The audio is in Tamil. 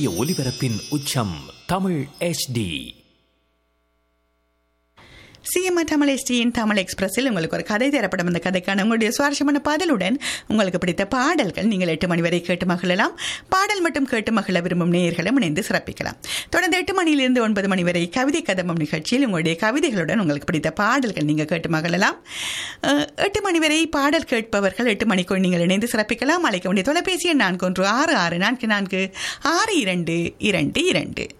சூரிய ஒளிபரப்பின் உச்சம் தமிழ் HD சிஎம்ஆர் தமிழ் எஸ்டியின் தமிழ் எக்ஸ்பிரஸில் உங்களுக்கு ஒரு கதை தரப்படும் அந்த கதைக்கான உங்களுடைய சுவாரஸ்யமான பாடலுடன் உங்களுக்கு பிடித்த பாடல்கள் நீங்கள் எட்டு மணி வரை கேட்டு மகிழலாம் பாடல் மட்டும் கேட்டு மகிழ விரும்பும் நேயர்களும் இணைந்து சிறப்பிக்கலாம் தொடர்ந்து எட்டு மணியிலிருந்து ஒன்பது மணி வரை கவிதை கதம்பம் நிகழ்ச்சியில் உங்களுடைய கவிதைகளுடன் உங்களுக்கு பிடித்த பாடல்கள் நீங்கள் கேட்டு மகிழலாம் அஹ், எட்டு மணி வரை பாடல் கேட்பவர்கள் எட்டு மணிக்குள் நீங்கள் இணைந்து சிறப்பிக்கலாம் அழைக்க வேண்டிய தொலைபேசி எண் நான்கு ஒன்று ஆறு ஆறு நான்கு நான்கு ஆறு இரண்டு இரண்டு இரண்டு